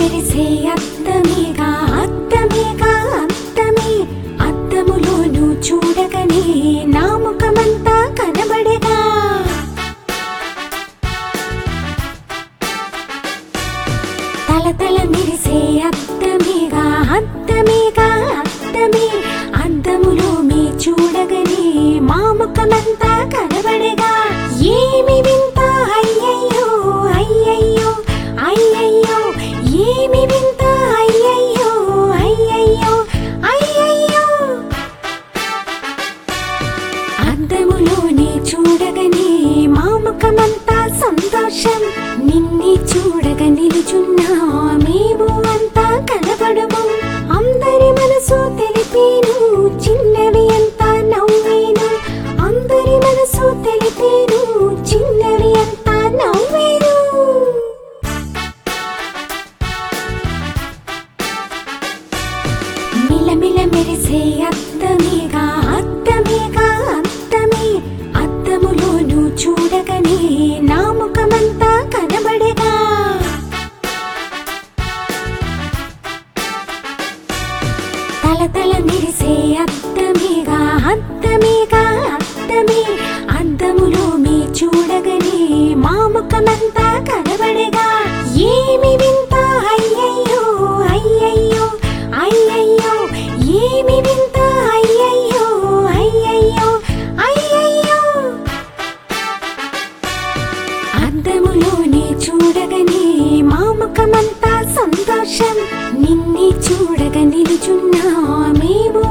మెరిసే అద్దమేగా అద్దమేగా అద్దమే అద్దములోను చూడగనే నా ముఖమంతా కనబడగా తల తల మెరిసే అద్దమేగా అద్దమేగా అద్దమే అద్దములో మీ చూడగనే మా ముఖమంతా కనబడగా ఏమి వింత అయ్యయ్యో అయ్యయ్యో అయ్యయ్యో ఏమి వింత అయ్యయ్యో అయ్యయ్యో అయ్యయ్యో అద్దములోనే చూడగనే మా ముఖమంతా సంతోషం నిన్నే చూడగ నిలుచున్నా మేము అంతా కనబడము అందరి మనసు తెలిపేను చిన్నవి అంతా నవ్వేను అందరి మనసు తెలిపేను చిన్నవి అంతా నవ్వేను మిలమిల మెరిసే అద్దమేగా అద్దమేగా అద్దమే అద్దములోను చూడగనే నా ముఖమంతా కనబడగా తల తల మెరిసే అద్దమేగా అద్దమేగా అద్దమే అద్దములో మీ చూడగనే మా ముఖమంతా కనబడగా ఏమి వింత అయ్యయ్యో అయ్యయ్యో అయ్యయ్యో ఏమి వింత అయ్యయ్యో అయ్యయ్యో అయ్యయ్యో అద్దములోనే చూడగనే మా ముఖమంతా సంతోషం నిన్నే చూడగ నిలుచున్నా మేము